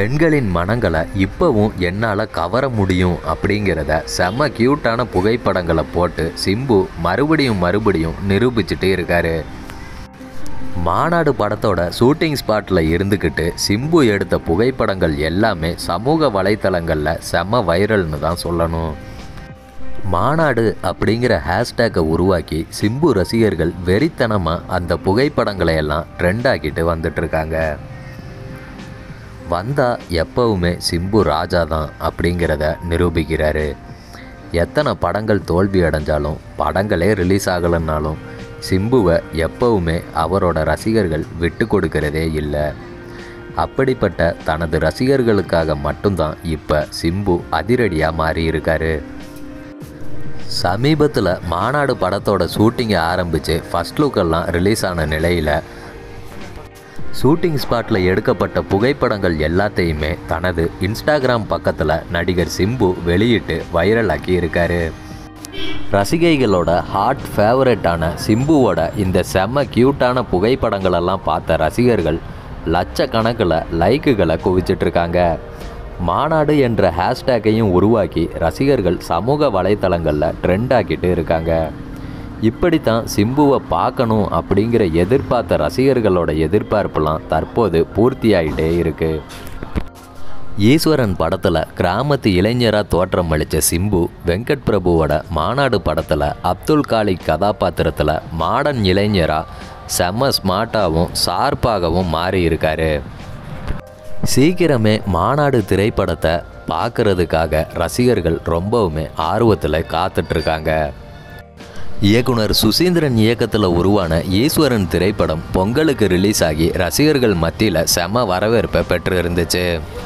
பெண்களின் மனங்களை இப்போவும் என்னால் கவர முடியும் அப்படிங்கிறத செம க்யூட்டான புகைப்படங்களை போட்டு சிம்பு மறுபடியும் மறுபடியும் நிரூபிச்சுட்டு இருக்காரு மாநாடு படத்தோட ஷூட்டிங் ஸ்பாட்டில் இருந்துக்கிட்டு சிம்பு எடுத்த புகைப்படங்கள் எல்லாமே சமூக வலைத்தளங்களில் செம வைரல்னு தான் சொல்லணும் மாநாடு அப்படிங்கிற ஹேஷ்டேக்கை உருவாக்கி சிம்பு ரசிகர்கள் வெறித்தனமாக அந்த புகைப்படங்களை எல்லாம் ட்ரெண்ட் ஆக்கிட்டு வந்துட்டுருக்காங்க வந்தால் எப்பவுமே சிம்பு ராஜா தான் அப்படிங்கிறத நிரூபிக்கிறாரு எத்தனை படங்கள் தோல்வி அடைஞ்சாலும் படங்களே ரிலீஸ் ஆகலைன்னாலும் சிம்புவை எப்பவுமே அவரோட ரசிகர்கள் விட்டு கொடுக்கறதே இல்லை அப்படிப்பட்ட தனது ரசிகர்களுக்காக மட்டும்தான் இப்போ சிம்பு அதிரடியாக மாறி இருக்காரு சமீபத்தில் மாநாடு படத்தோட ஷூட்டிங்கை ஆரம்பித்து ஃபஸ்ட் லுக்கெல்லாம் ரிலீஸ் ஆன நிலையில் ஷூட்டிங் ஸ்பாட்டில் எடுக்கப்பட்ட புகைப்படங்கள் எல்லாத்தையுமே தனது இன்ஸ்டாகிராம் பக்கத்தில் நடிகர் சிம்பு வெளியிட்டு வைரலாக்கி இருக்காரு ரசிகைகளோட ஹாட் ஃபேவரட்டான சிம்புவோட இந்த செம்ம க்யூட்டான புகைப்படங்களெல்லாம் பார்த்த ரசிகர்கள் லட்சக்கணக்கில் லைக்குகளை குவிச்சிட்ருக்காங்க மாநாடு என்ற ஹேஷ்டேக்கையும் உருவாக்கி ரசிகர்கள் சமூக வலைத்தளங்களில் ட்ரெண்ட் ஆக்கிட்டு இருக்காங்க இப்படித்தான் சிம்புவை பார்க்கணும் அப்படிங்கிற எதிர்பார்த்த ரசிகர்களோட எதிர்பார்ப்புலாம் தற்போது பூர்த்தியாயிட்டே இருக்கு ஈஸ்வரன் படத்தில் கிராமத்து இளைஞராக தோற்றம் அளித்த சிம்பு வெங்கட் பிரபுவோட மாநாடு படத்தில் அப்துல் காலிக் கதாபாத்திரத்தில் மாடர்ன் இளைஞராக செம்ம ஸ்மார்ட்டாகவும் ஷார்ப்பாகவும் மாறி இருக்காரு சீக்கிரமே மாநாடு திரைப்படத்தை பார்க்கறதுக்காக ரசிகர்கள் ரொம்பவுமே ஆர்வத்தில் காத்துட்ருக்காங்க இயக்குனர் சுசீந்திரன் இயக்கத்தில் உருவான ஈஸ்வரன் திரைப்படம் பொங்கலுக்கு ரிலீஸ் ஆகி ரசிகர்கள் மத்தியில் செம வரவேற்பை பெற்று இருந்துச்சு